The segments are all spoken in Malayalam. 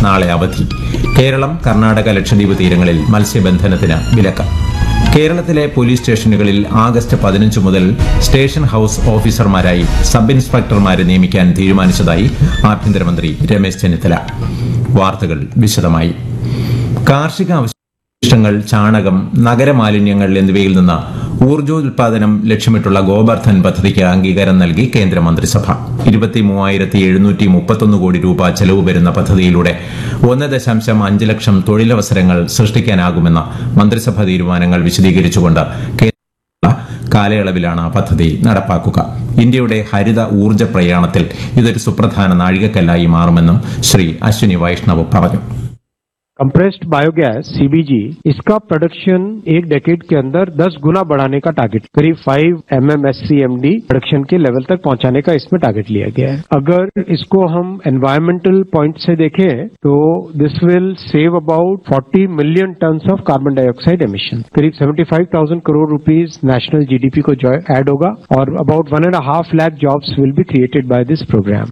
നാളെ അവധി കേരളം കർണാടക ലക്ഷദ്വീപ് തീരങ്ങളിൽ മത്സ്യബന്ധനത്തിന് വിലക്ക് കേരളത്തിലെ പോലീസ് സ്റ്റേഷനുകളിൽ ആഗസ്റ്റ് പതിനഞ്ച് മുതൽ സ്റ്റേഷൻ ഹൌസ് ഓഫീസർമാരായി സബ് ഇൻസ്പെക്ടർമാരെ നിയമിക്കാൻ തീരുമാനിച്ചതായി ആഭ്യന്തരമന്ത്രി രമേശ് ചെന്നിത്തല വാർത്തകൾ വിശദമായി കാർഷിക അവശിഷ്ടങ്ങൾ ചാണകം നഗരമാലിന്യങ്ങൾ എന്നിവയിൽ നിന്ന് ഊർജോൽപാദനം ലക്ഷ്യമിട്ടുള്ള ഗോബർധൻ പദ്ധതിക്ക് അംഗീകാരം നൽകി കേന്ദ്ര മന്ത്രിസഭ ഇരുപത്തി മൂവായിരത്തി എഴുന്നൂറ്റി മുപ്പത്തൊന്ന് കോടി രൂപ ചെലവ് വരുന്ന പദ്ധതിയിലൂടെ ഒന്ന് ദശാംശം അഞ്ച് ലക്ഷം തൊഴിലവസരങ്ങൾ സൃഷ്ടിക്കാനാകുമെന്ന മന്ത്രിസഭാ തീരുമാനങ്ങൾ വിശദീകരിച്ചുകൊണ്ട് കേന്ദ്ര കാലയളവിലാണ് പദ്ധതി നടപ്പാക്കുക ഇന്ത്യയുടെ ഹരിത ഊർജ്ജ പ്രയാണത്തിൽ ഇതൊരു സുപ്രധാന നാഴികക്കല്ലായി മാറുമെന്നും ശ്രീ അശ്വിനി വൈഷ്ണവ് പറഞ്ഞു कंप्रेस्ड बायोगैस सीबीजी इसका प्रोडक्शन एक डेकेड के अंदर 10 गुना बढ़ाने का टारगेट करीब 5 एमएमएससीएमडी प्रोडक्शन के लेवल तक पहुंचाने का इसमें टारगेट लिया गया है अगर इसको हम एनवायरमेंटल पॉइंट से देखें तो this will save about 40 million ton of carbon dioxide emission करीब 75,000 करोड़ रुपीस नेशनल जीडीपी को जो ऐड होगा और about one and half lakh jobs will be created by this programme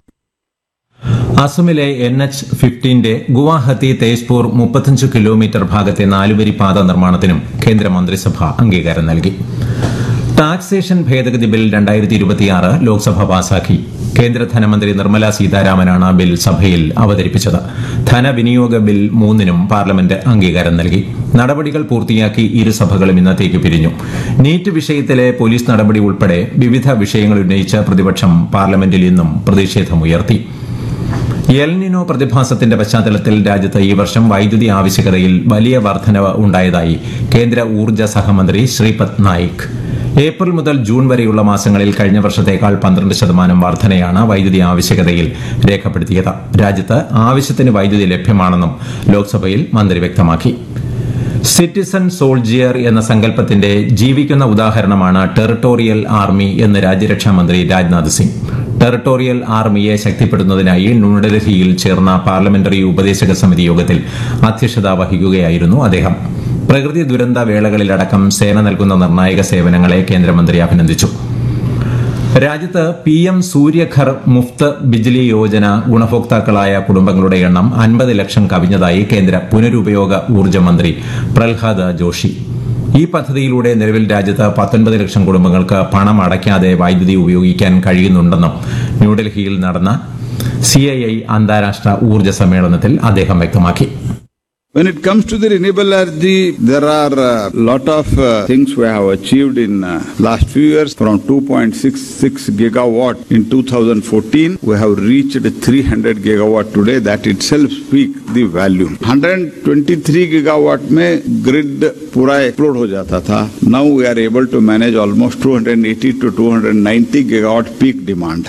അസമിലെ എൻ എച്ച് ഫിഫ്റ്റീന്റെ ഗുവാഹത്തി തേജ്പൂർ മുപ്പത്തഞ്ച് കിലോമീറ്റർ ഭാഗത്തെ നാലുവരി പാത നിർമ്മാണത്തിനും കേന്ദ്രമന്ത്രിസഭ അംഗീകാരം നൽകി ടാക്സേഷൻ ഭേദഗതി ബിൽ രണ്ടായിരത്തി ഇരുപത്തിയാറ് ലോക്സഭ പാസാക്കി കേന്ദ്ര ധനമന്ത്രി നിർമ്മല സീതാരാമനാണ് ബിൽ സഭയിൽ അവതരിപ്പിച്ചത് ധനവിനിയോഗ ബിൽ മൂന്നിനും പാർലമെന്റ് അംഗീകാരം നൽകി നടപടികൾ പൂർത്തിയാക്കി ഇരുസഭകളും ഇന്നത്തേക്ക് പിരിഞ്ഞു നീറ്റ് വിഷയത്തിലെ പോലീസ് നടപടി ഉൾപ്പെടെ വിവിധ വിഷയങ്ങൾ ഉന്നയിച്ച് പ്രതിപക്ഷം പാർലമെന്റിൽ ഇന്നും പ്രതിഷേധമുയർത്തി എൽനിനോ പ്രതിഭാസത്തിന്റെ പശ്ചാത്തലത്തിൽ രാജ്യത്ത് ഈ വർഷം വൈദ്യുതി ആവശ്യകതയിൽ വലിയ വർധനവ് ഉണ്ടായതായി കേന്ദ്ര ഊർജ്ജ സഹമന്ത്രി ശ്രീപദ് നായിക് ഏപ്രിൽ മുതൽ ജൂൺ വരെയുള്ള മാസങ്ങളിൽ കഴിഞ്ഞ വർഷത്തേക്കാൾ പന്ത്രണ്ട് ശതമാനം വർധനയാണ് വൈദ്യുതി ആവശ്യകതയിൽ രേഖപ്പെടുത്തിയത് രാജ്യത്ത് ആവശ്യത്തിന് വൈദ്യുതി ലഭ്യമാണെന്നും ലോക്സഭയിൽ മന്ത്രി വ്യക്തമാക്കി സിറ്റിസൺ സോൾജിയർ എന്ന സങ്കല്പത്തിന്റെ ജീവിക്കുന്ന ഉദാഹരണമാണ് ടെറിട്ടോറിയൽ ആർമി എന്ന് രാജ്യരക്ഷാ മന്ത്രി രാജ്നാഥ് സിംഗ് ടെറിട്ടോറിയൽ ആർമിയെ ശക്തിപ്പെടുത്തുന്നതിനായി ന്യൂഡൽഹിയിൽ ചേർന്ന പാർലമെന്ററി ഉപദേശക സമിതി യോഗത്തിൽ അധ്യക്ഷത വഹിക്കുകയായിരുന്നു അദ്ദേഹം പ്രകൃതി ദുരന്ത വേളകളിലടക്കം സേന നൽകുന്ന നിർണായക സേവനങ്ങളെ കേന്ദ്രമന്ത്രി അഭിനന്ദിച്ചു രാജ്യത്ത് പി എം സൂര്യഘർ മുഫ്ത് ബിജ്ലി യോജന ഗുണഭോക്താക്കളായ കുടുംബങ്ങളുടെ എണ്ണം അൻപത് ലക്ഷം കവിഞ്ഞതായി കേന്ദ്ര പുനരുപയോഗ ഊർജ്ജ മന്ത്രി പ്രഹ്ലാദ് ജോഷി ഈ പദ്ധതിയിലൂടെ നിലവിൽ രാജ്യത്ത് പത്തൊൻപത് ലക്ഷം കുടുംബങ്ങൾക്ക് പണം അടയ്ക്കാതെ വൈദ്യുതി ഉപയോഗിക്കാൻ കഴിയുന്നുണ്ടെന്നും ന്യൂഡൽഹിയിൽ നടന്ന സിഐഐ അന്താരാഷ്ട്ര ഊർജ്ജ സമ്മേളനത്തിൽ അദ്ദേഹം വ്യക്തമാക്കി When it comes to the renewable energy, there are a lot of uh, things we have achieved in uh, last few years. From 2.66 gigawatt in 2014, we have reached 300 gigawatt today. That itself speaks the value. 123 gigawatt में grid पूरा explode हो जाता था. Now we are able to manage almost 280 to 290 gigawatt peak demand.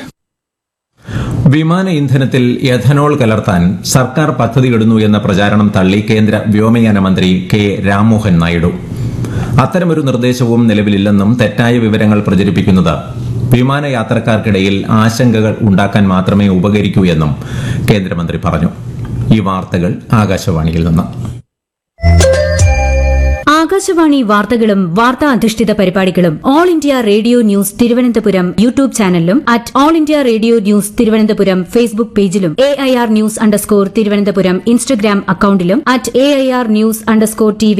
വിമാന ഇന്ധനത്തിൽ എഥനോൾ കലർത്താൻ സർക്കാർ പദ്ധതിയിടുന്നു എന്ന പ്രചാരണം തള്ളി കേന്ദ്ര വ്യോമയാന മന്ത്രി കെ രാംമോഹൻ നായിഡു അത്തരമൊരു നിർദ്ദേശവും നിലവിലില്ലെന്നും തെറ്റായ വിവരങ്ങൾ പ്രചരിപ്പിക്കുന്നത് വിമാനയാത്രക്കാർക്കിടയിൽ ആശങ്കകൾ ഉണ്ടാക്കാൻ മാത്രമേ ഉപകരിക്കൂ എന്നും കേന്ദ്രമന്ത്രി പറഞ്ഞു ഈ വാർത്തകൾ ആകാശവാണിയിൽ നിന്ന് ആകാശവാണി വാർത്തകളും വാർത്താ അധിഷ്ഠിത പരിപാടികളും All India Radio news Thiruvananthapuram YouTube ചാനലിലും at All India Radio news Thiruvananthapuram Facebook പേജിലും A I R news underscore Thiruvananthapuram Instagram അക്കൌണ്ടിലും at A I R news underscore T